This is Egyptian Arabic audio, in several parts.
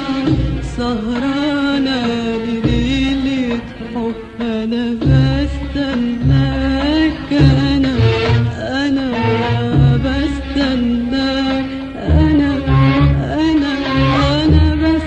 سهرانة لليلة حب أنا بستناك أنا أنا بستناك أنا أنا أنا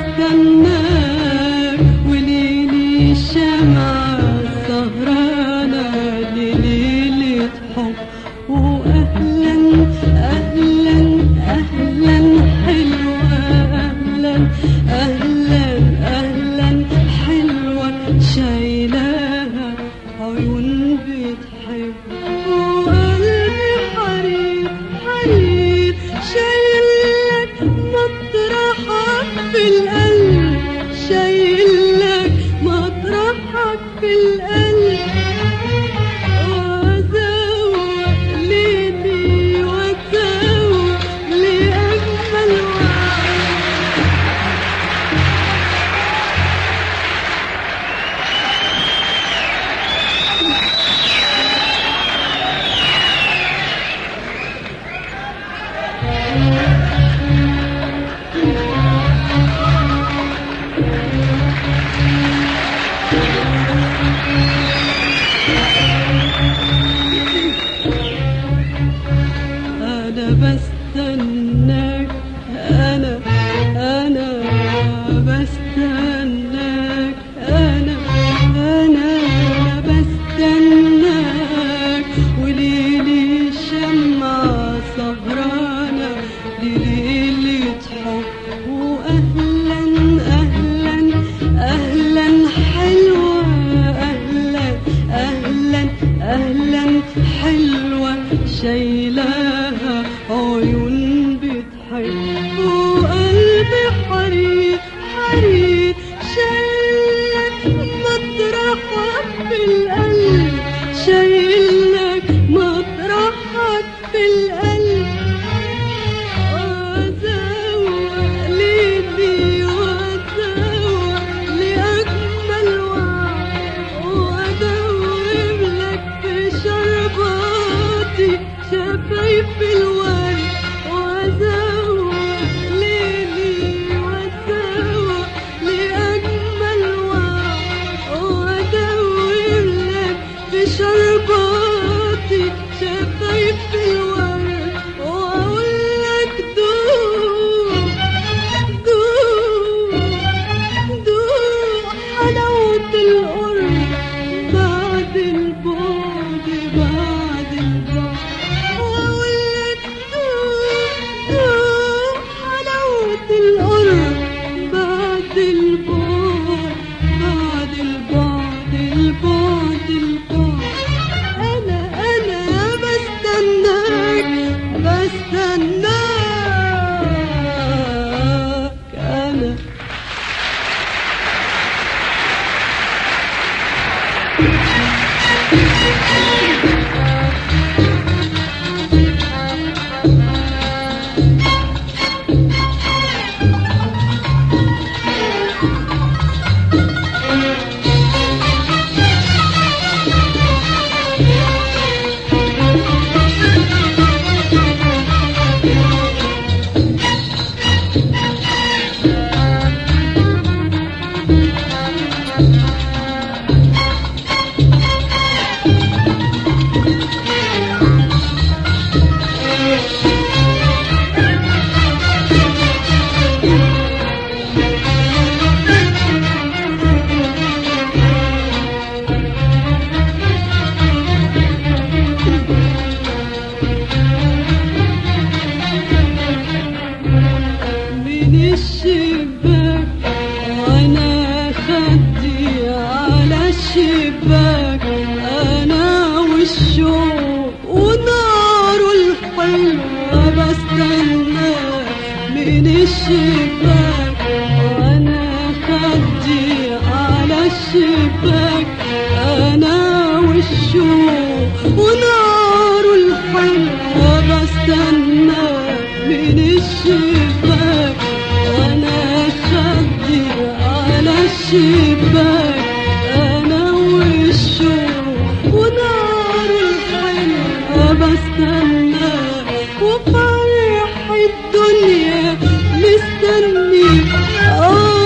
بستناك وليلي الشمعة سهرانة لليلة حب وأهلا أهلا أهلا حلوة أهلا أهلا أهلا حلوة شايلاها عيون بتحب وقلبي حرير حرير شايلك مطرحك في القلب شايلك مطرحك في القلب وأزوق ليلي وأزوق لأجمل وعد أنا بستناك أنا أنا بستناك أنا أنا بستناك وليلي الشمعة سهرانة لليلة حب وأهلا أهلا أهلا حلوة أهلا أهلا أهلا حلوة شايلاها عيون بتحب وقلبي حرير حرير شايلك مطرحك في القلب شايلك مطرحك في القلب وأزوق ليلي وأزوق لأجمل وعد وأدوب لك في شرباتي شفايف الورد وأزوق ليلي وأزوق لأجمل وعد وأدوب لك في شرباتي شفايف الورد وأقول لك دوب دوب دوب حلاوة القرب بعد البعد بعد البعد وأقول لك دوب دوب حلاوة القرب بعد البعد بعد البعد البعد البعد أنا أنا بستناك بستناك أنا من الشباك وانا خدي على الشباك انا والشوق ونار الحلوة بستنى من الشباك وانا خدي على الشباك انا والشوق ونار الحلوة بستنى من الشباك وانا خدي على الشباك انا والشوق ونار الحلوة بستنى وفرح الدنيا مستني اه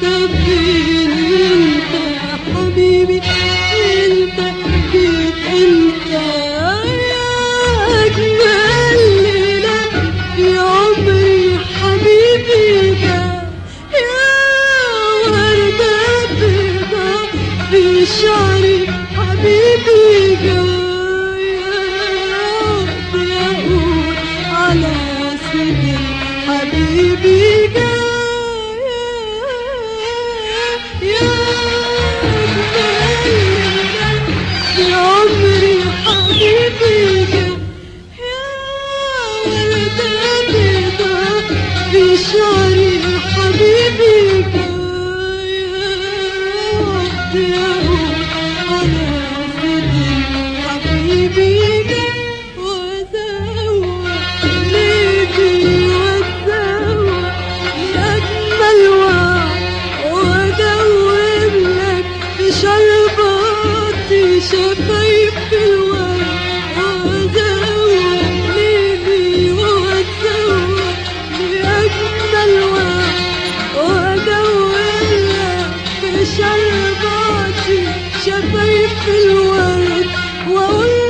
انت فين انت يا حبيبي انت جيت انت يا اجمل ليله في عمري حبيبي جا يا ورده بيضاء في شعري حبيبي جا يا رب اقول على صدري حبيبي جا يا في عمري حبيبي جا يا وردة بيضاء في شعري حبيبي جا يا وقت أقول على صدري حبيبي جا وأزوق ليبي وأزوق لأجمل وعد وأدوب لك في شرباتي شفايف الورد وأزوق ليبي وأزوق لأجمل وعد وأدوب لك في شرباتي شفايف الورد وأقول